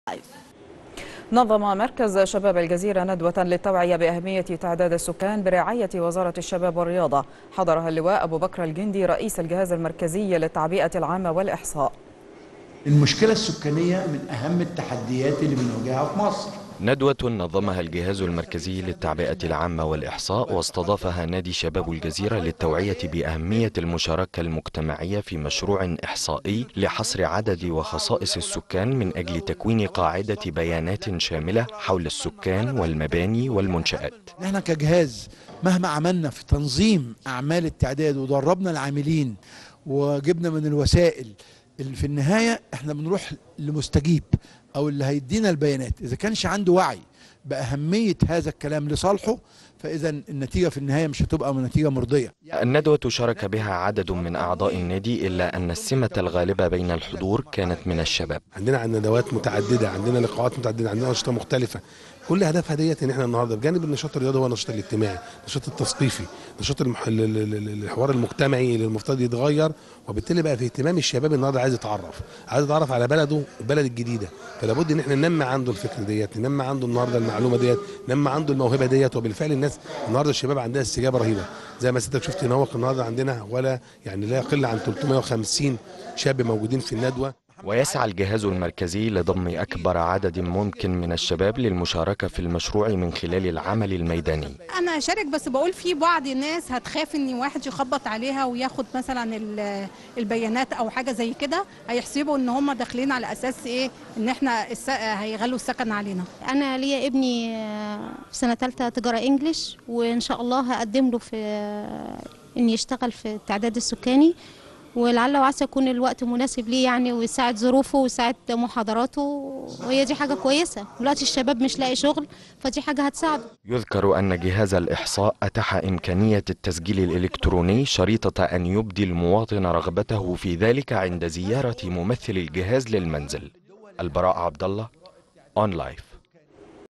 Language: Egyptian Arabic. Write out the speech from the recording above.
نظم مركز شباب الجزيرة ندوة للتوعية بأهمية تعداد السكان برعاية وزارة الشباب والرياضة حضرها اللواء أبو بكر الجندي رئيس الجهاز المركزي للتعبئة العامة والإحصاء المشكلة السكانية من أهم التحديات اللي بنواجهها في مصر ندوة نظمها الجهاز المركزي للتعبئة العامة والإحصاء واستضافها نادي شباب الجزيرة للتوعية بأهمية المشاركة المجتمعية في مشروع إحصائي لحصر عدد وخصائص السكان من أجل تكوين قاعدة بيانات شاملة حول السكان والمباني والمنشآت احنا كجهاز مهما عملنا في تنظيم أعمال التعداد ودربنا العاملين وجبنا من الوسائل اللي في النهاية احنا بنروح لمستجيب او اللي هيدينا البيانات اذا كانش عنده وعي باهميه هذا الكلام لصالحه فاذا النتيجه في النهايه مش هتبقى نتيجه مرضيه الندوة شارك بها عدد من أعضاء النادي إلا أن السمة الغالبة بين الحضور كانت من الشباب عندنا ندوات متعدده عندنا لقاءات متعدده عندنا انشطه مختلفه كل هدفها ديت ان احنا النهارده بجانب النشاط الرياضي هو النشاط الاجتماعي النشاط التثقيفي النشاط المح... الحوار المجتمعي اللي المفترض يتغير وبالتالي بقى في اهتمام الشباب النهارده عايز يتعرف عايز يتعرف على بلده البلد الجديده فلا بد ان احنا ننمي عنده الفكر ديت ننمي عنده النهارده المعلومه ديت ننمي عنده الموهبه ديت وبالفعل الناس النهارده الشباب عندها استجابه رهيبه زي ما سيادتك شفت نوق النهارده عندنا ولا يعني لا يقل عن 350 شاب موجودين في الندوه ويسعى الجهاز المركزي لضم أكبر عدد ممكن من الشباب للمشاركة في المشروع من خلال العمل الميداني انا اشارك بس بقول في بعض الناس هتخاف ان واحد يخبط عليها وياخد مثلا ال- البيانات او حاجه زي كده هيحسبوا ان هم داخلين على اساس ايه ان احنا الس- هيغلوا السكن علينا انا ليا ابني آه، في سنه ثالثه تجاره انجليش وان شاء الله هقدم له في آه، ان يشتغل في التعداد السكاني ولعل وعسى يكون الوقت مناسب ليه يعني ويساعد ظروفه ويساعد محاضراته وهي دي حاجه كويسه دلوقتي الشباب مش لاقي شغل فدي حاجه هتساعده يذكر أن جهاز الإحصاء أتاح إمكانية التسجيل الإلكتروني شريطة أن يبدي المواطن رغبته في ذلك عند زيارة ممثل الجهاز للمنزل البراء عبد الله أون لايف